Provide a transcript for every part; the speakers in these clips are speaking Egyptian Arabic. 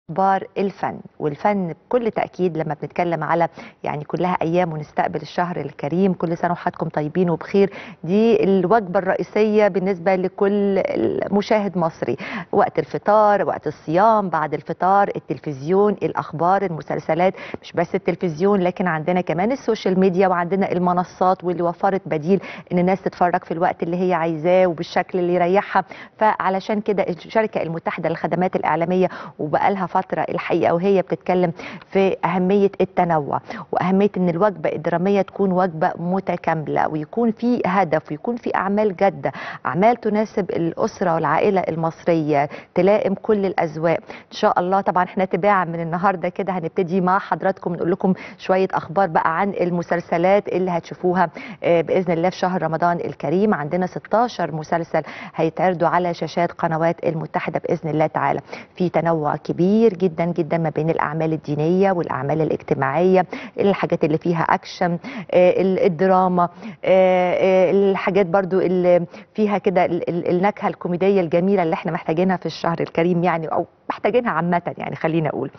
اخبار الفن والفن بكل تاكيد لما بنتكلم على يعني كلها ايام ونستقبل الشهر الكريم كل سنه وحضراتكم طيبين وبخير دي الوجبه الرئيسيه بالنسبه لكل مشاهد مصري وقت الفطار وقت الصيام بعد الفطار التلفزيون الاخبار المسلسلات مش بس التلفزيون لكن عندنا كمان السوشيال ميديا وعندنا المنصات واللي وفرت بديل ان الناس تتفرج في الوقت اللي هي عايزاه وبالشكل اللي يريحها فعلشان كده الشركه المتحده للخدمات الاعلاميه وبقالها فتره الحقيقه وهي بتتكلم في اهميه التنوع واهميه ان الوجبه الدراميه تكون وجبه متكامله ويكون في هدف ويكون في اعمال جاده اعمال تناسب الاسره والعائله المصريه تلائم كل الاذواق ان شاء الله طبعا احنا تباعا من النهارده كده هنبتدي مع حضراتكم نقول لكم شويه اخبار بقى عن المسلسلات اللي هتشوفوها باذن الله في شهر رمضان الكريم عندنا 16 مسلسل هيتعرضوا على شاشات قنوات المتحده باذن الله تعالى في تنوع كبير جدا جدا ما بين الاعمال الدينيه والاعمال الاجتماعيه الحاجات اللي فيها اكشن الدراما الحاجات برضو اللي فيها كده النكهه الكوميديه الجميله اللي احنا محتاجينها في الشهر الكريم يعني او محتاجينها عامه يعني خلينا اقول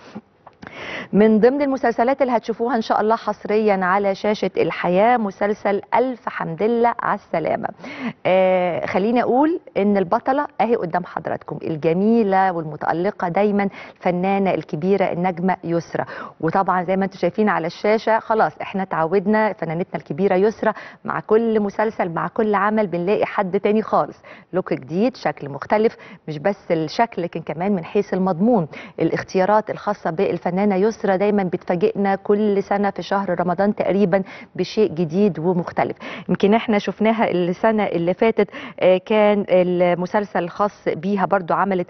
من ضمن المسلسلات اللي هتشوفوها ان شاء الله حصريا على شاشه الحياه مسلسل الف حمد لله على السلامه آه خليني اقول ان البطله اهي قدام حضراتكم الجميله والمتالقه دايما الفنانه الكبيره النجمه يسرى وطبعا زي ما انتم شايفين على الشاشه خلاص احنا تعودنا فنانتنا الكبيره يسرى مع كل مسلسل مع كل عمل بنلاقي حد تاني خالص لوك جديد شكل مختلف مش بس الشكل لكن كمان من حيث المضمون الاختيارات الخاصه بالفنانه الفنانه يسرى دايما بتفاجئنا كل سنه في شهر رمضان تقريبا بشيء جديد ومختلف يمكن احنا شفناها السنه اللي فاتت كان المسلسل الخاص بيها برضو عملت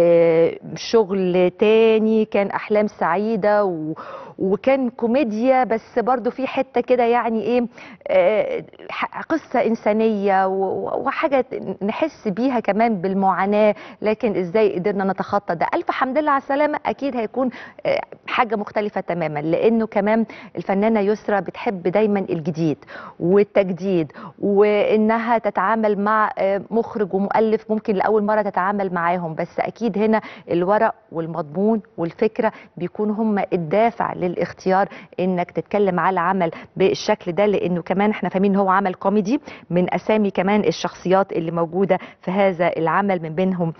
شغل تاني كان احلام سعيده و وكان كوميديا بس برضو في حته كده يعني ايه قصه انسانيه وحاجه نحس بيها كمان بالمعاناه لكن ازاي قدرنا نتخطى ده الف حمد لله على السلامه اكيد هيكون حاجه مختلفه تماما لانه كمان الفنانه يسرى بتحب دايما الجديد والتجديد وانها تتعامل مع مخرج ومؤلف ممكن لاول مره تتعامل معاهم بس اكيد هنا الورق والمضمون والفكره بيكون هم الدافع للاختيار انك تتكلم على عمل بالشكل ده لانه كمان احنا فاهمين هو عمل كوميدي من اسامي كمان الشخصيات اللي موجوده في هذا العمل من بينهم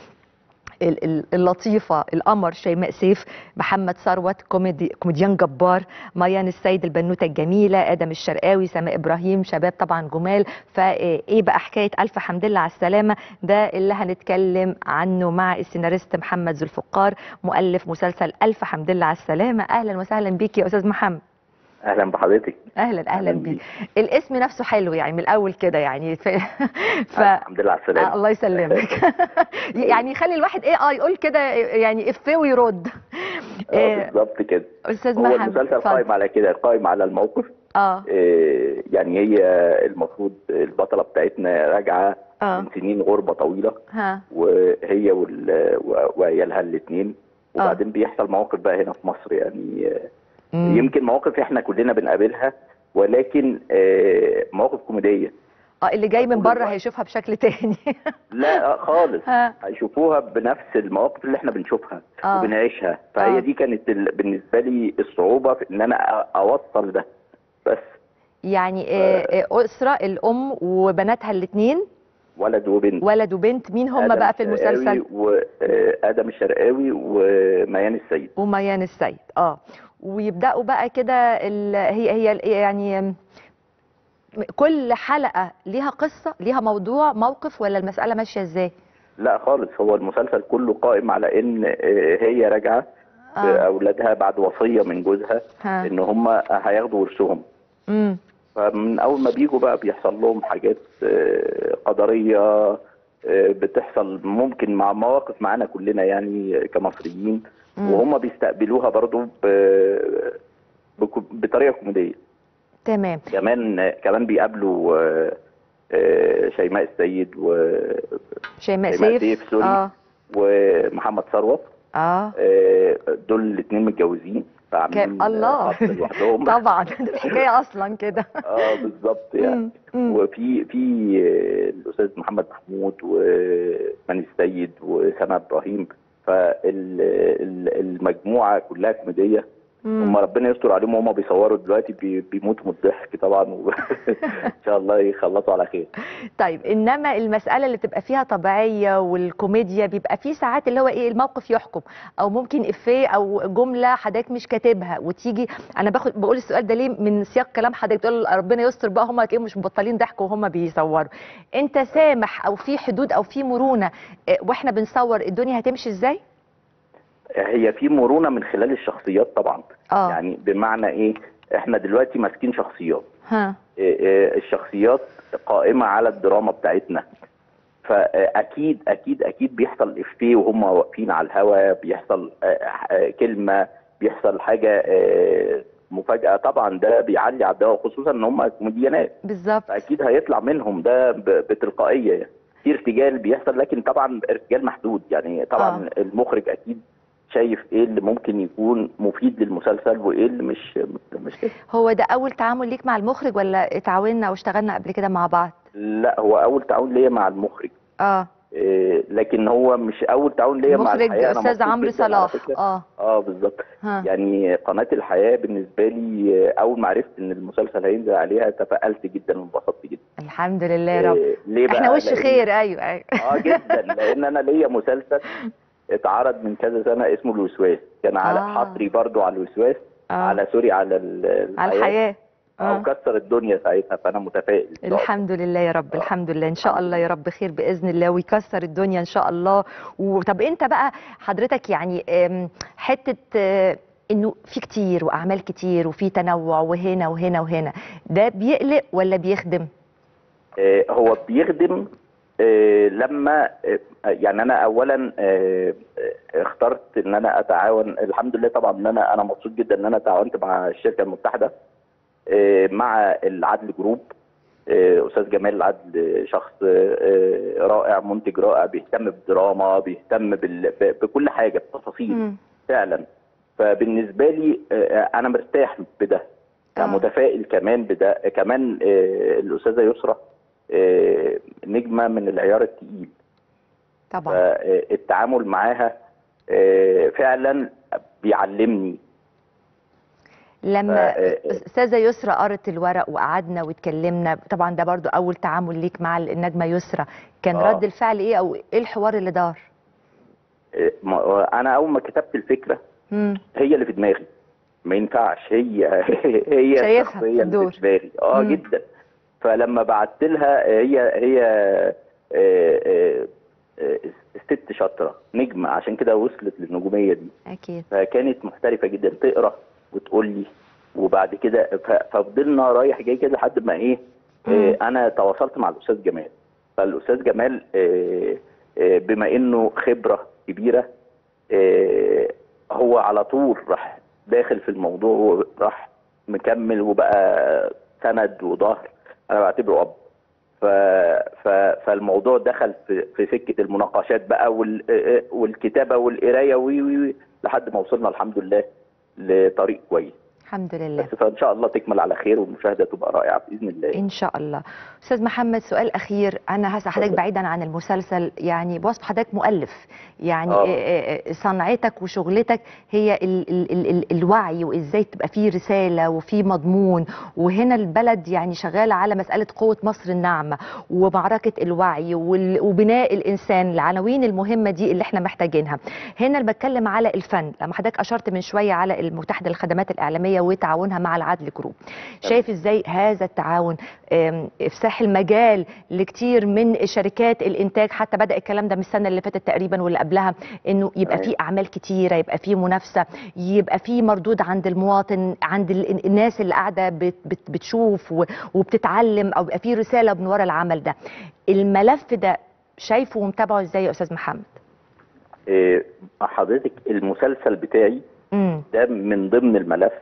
اللطيفه القمر شيماء سيف محمد ثروت كوميدي كوميديان جبار ميان السيد البنوته الجميله ادم الشرقاوي سماء ابراهيم شباب طبعا جمال فايه بقى حكايه الف حمد لله على السلامه ده اللي هنتكلم عنه مع السيناريست محمد ذو الفقار مؤلف مسلسل الف حمد لله على السلامه اهلا وسهلا بيك يا استاذ محمد اهلا بحضرتك اهلا اهلا بيك الاسم نفسه حلو يعني من الاول كده يعني ف... ف... الحمد لله على السلامه آه الله يسلمك يعني يخلي الواحد ايه اه يقول كده يعني افيه ويرد اه بالظبط كده استاذ هو محمد المسلسل قائم على كده قائم على الموقف اه إيه يعني هي المفروض البطله بتاعتنا راجعه آه. من سنين غربه طويله ها وهي وال... وعيالها الاثنين وبعدين بيحصل مواقف بقى هنا في مصر يعني مم. يمكن مواقف احنا كلنا بنقابلها ولكن آه، مواقف كوميديه اه اللي جاي من كل بره الوقت. هيشوفها بشكل تاني لا خالص ها هيشوفوها بنفس المواقف اللي احنا بنشوفها آه. وبنعيشها فهي آه. دي كانت ال... بالنسبه لي الصعوبه في ان انا أ- اوصل ده بس يعني آه، آه، اسره الام وبناتها الاثنين ولد وبنت ولد وبنت مين هم آدم بقى في الشرقاوي المسلسل وادم الشرقاوي وميان السيد وميان السيد اه ويبداوا بقى كده ال- هي هي يعني كل حلقه ليها قصه ليها موضوع موقف ولا المساله ماشيه ازاي لا خالص هو المسلسل كله قائم على ان آه، هي راجعه اه باولادها بعد وصيه من جوزها ها ان هم هياخدوا ورثهم امم فمن اول ما بيجوا بقى بيحصل لهم حاجات آه، قدريه آه، بتحصل ممكن مع مواقف معانا كلنا يعني كمصريين مم. وهم بيستقبلوها برضو ب- بكو- بطريقه كوميديه تمام كمان كمان بيقابلوا آه، آه، شيماء السيد وشيماء شيماء شيماء سيف سيف، سوري. اه ومحمد ثروت اه آه، دول الاثنين متجوزين فعاملين كا- الله. خط لوحدهم طبعا دي الحكايه اصلا كده اه بالظبط يعني مم. مم. وفي في آه، الاستاذ محمد محمود ومن السيد وسما ابراهيم فالمجموعه كلها كوميديه مم. هم ربنا يستر عليهم وهم بيصوروا دلوقتي بي- بيموتوا من الضحك طبعا وان شاء الله يخلصوا على خير طيب انما المساله اللي بتبقى فيها طبيعيه والكوميديا بيبقى في ساعات اللي هو ايه الموقف يحكم او ممكن افيه او جمله حضرتك مش كاتبها وتيجي انا باخد بقول السؤال ده ليه من سياق كلام حضرتك تقول ربنا يستر بقى هم هتلاقيهم مش مبطلين ضحك وهم بيصوروا انت سامح او في حدود او في مرونه إيه، واحنا بنصور الدنيا هتمشي ازاي هي في مرونه من خلال الشخصيات طبعا اه يعني بمعنى ايه احنا دلوقتي ماسكين شخصيات ها إيه إيه الشخصيات قائمه على الدراما بتاعتنا فاكيد اكيد اكيد بيحصل افيه وهم واقفين على الهوا بيحصل آه، آه، كلمه بيحصل حاجه آه، مفاجاه طبعا ده بيعلي على الدواء خصوصا ان هم كوميديانات بالظبط فاكيد هيطلع منهم ده ب- بتلقائيه يعني في ارتجال بيحصل لكن طبعا ارتجال محدود يعني طبعا آه. المخرج اكيد شايف ايه اللي ممكن يكون مفيد للمسلسل وايه اللي مش مش كده هو ده اول تعامل ليك مع المخرج ولا اتعاوننا او اشتغلنا قبل كده مع بعض لا هو اول تعاون ليا مع المخرج اه إيه لكن هو مش اول تعاون ليا مع المخرج الحياه أنا استاذ مبسوط عمرو جداً على صلاح فكرة. اه اه بالظبط ها يعني قناه الحياه بالنسبه لي آه، اول ما عرفت ان المسلسل هينزل عليها تفائلت جدا وانبسطت جدا الحمد لله يا رب إيه ليه بقى احنا وش لأن- خير ايوه ايوه اه جدا لان انا ليا مسلسل اتعرض من كذا سنه اسمه الوسواس كان على آه. حصري برضو على الوسواس آه. على سوري على ال- على الحياه اه آه. وكسر الدنيا ساعتها فانا متفائل إن شاء الله. الحمد لله يا رب آه. الحمد لله ان شاء الحمد الله يا رب خير باذن الله ويكسر الدنيا ان شاء الله وطب انت بقى حضرتك يعني أم، حته آه، انه في كتير واعمال كتير وفي تنوع وهنا وهنا وهنا ده بيقلق ولا بيخدم آه، هو بيخدم آه، لما آه، يعني انا اولا آه، آه، اخترت ان انا اتعاون الحمد لله طبعا ان انا انا مبسوط جدا ان انا تعاونت مع الشركه المتحده آه، مع العدل جروب آه، استاذ جمال العدل شخص آه، رائع منتج رائع بيهتم بالدراما بيهتم بال- ب- بكل حاجه بتفاصيل مم. فعلا فبالنسبه لي آه، انا مرتاح بده آه. متفائل كمان بده كمان آه، الاستاذه يسرى آه، نجمه من العيار التقيل طبعا فالتعامل معاها آه، فعلا بيعلمني لما ف- آه، آه. استاذه يسرى قرت الورق وقعدنا واتكلمنا طبعا ده برضو اول تعامل ليك مع النجمه يسرى كان آه. رد الفعل ايه او ايه الحوار اللي دار آه، ما- انا اول ما كتبت الفكره مم. هي اللي في دماغي ما ينفعش هي هي شايفها الشخصيه في اللي الدور. في دماغي اه مم. جدا فلما بعت لها هي هي آه، آه، آه، ست شاطره نجمه عشان كده وصلت للنجوميه دي اكيد فكانت محترفه جدا تقرا وتقول لي وبعد كده ف- ففضلنا رايح جاي كده لحد ما ايه مم. آه، انا تواصلت مع الاستاذ جمال فالاستاذ جمال آه، آه، بما انه خبره كبيره آه، هو على طول راح داخل في الموضوع راح مكمل وبقى سند وظهر انا بعتبره اب ف... ف... فالموضوع دخل في... في سكه المناقشات بقى وال... آه، والكتابه والقرايه وي وي وي لحد ما وصلنا الحمد لله لطريق كويس الحمد لله بس فان شاء الله تكمل على خير والمشاهده تبقى رائعه باذن الله ان شاء الله استاذ محمد سؤال اخير انا هسال حضرتك اتفضل. بعيدا عن المسلسل يعني بوصف حضرتك مؤلف يعني آه. آه، آه، آه، صنعتك وشغلتك هي ال ال ال ال الوعي وازاي تبقى فيه رساله وفيه مضمون وهنا البلد يعني شغاله على مساله قوه مصر الناعمه ومعركه الوعي وال- وبناء الانسان العناوين المهمه دي اللي احنا محتاجينها هنا اللي بتكلم على الفن لما حضرتك اشرت من شويه على المتحده للخدمات الاعلاميه وتعاونها مع العدل جروب شايف ازاي هذا التعاون آم، افساح المجال لكتير من شركات الانتاج حتى بدا الكلام ده من السنه اللي فاتت تقريبا واللي قبلها انه يبقى تمام. في اعمال كتيره يبقى في منافسه يبقى في مردود عند المواطن عند ال- الناس اللي قاعده بت- بت- بتشوف و- وبتتعلم او يبقى في رساله من ورا العمل ده الملف ده شايفه ومتابعه ازاي يا استاذ محمد آه، حضرتك المسلسل بتاعي امم ده من ضمن الملف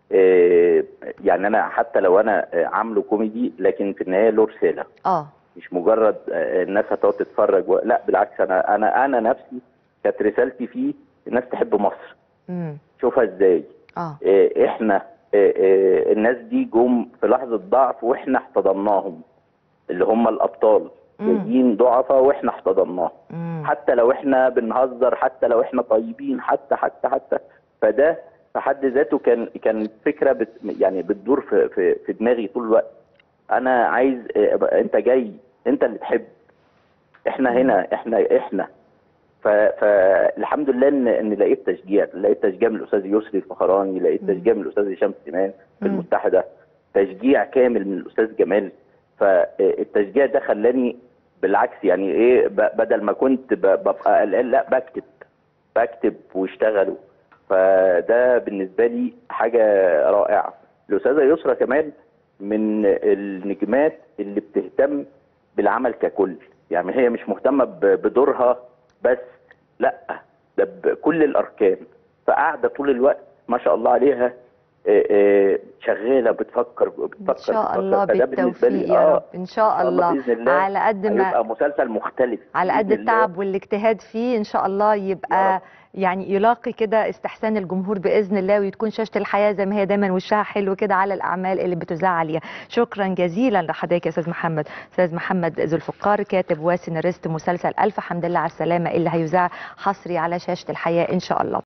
آه، يعني انا حتى لو انا آه، عامله كوميدي لكن في النهايه له رساله اه مش مجرد آه، الناس هتقعد تتفرج و... لا بالعكس انا انا انا نفسي كانت رسالتي فيه الناس تحب مصر امم شوفها ازاي اه آه، احنا آه، آه، الناس دي جم في لحظه ضعف واحنا احتضناهم اللي هم الابطال مم. جايين ضعفاء واحنا احتضناهم امم مم. حتى لو احنا بنهزر حتى لو احنا طيبين حتى حتى حتى فده في حد ذاته كان كان فكره بت يعني بتدور في في, في دماغي طول الوقت انا عايز اه، أبقى- انت جاي انت اللي تحب احنا هنا احنا احنا ف- فالحمد لله ان ان لقيت تشجيع لقيت تشجيع من الاستاذ يسري الفخراني لقيت مم. تشجيع من الاستاذ هشام سليمان في مم. المتحده تشجيع كامل من الاستاذ جمال فالتشجيع ده خلاني بالعكس يعني ايه ب- بدل ما كنت ب- ببقى قلقان لا بكتب بكتب واشتغلوا فده بالنسبه لي حاجه رائعه الاستاذه يسرا كمان من النجمات اللي بتهتم بالعمل ككل يعني هي مش مهتمه ب- بدورها بس لا ده بكل الاركان فقاعده طول الوقت ما شاء الله عليها آه، آه، شغاله بتفكر بتفكر ان شاء بتفكر. الله فده بالنسبة لي، بالتوفيق يا آه، رب ان شاء الله باذن الله على قد ما هيبقى مسلسل مختلف على قد بإذن الله. التعب والاجتهاد فيه ان شاء الله يا يبقى رب. يعني يلاقي كده استحسان الجمهور باذن الله وتكون شاشه الحياه زي ما هي دايما وشها حلو كده على الاعمال اللي بتذاع عليها شكرا جزيلا لحضرتك يا استاذ محمد استاذ محمد ذو الفقار كاتب وسيناريست مسلسل الف حمد لله على السلامه اللي هيذاع حصري على شاشه الحياه ان شاء الله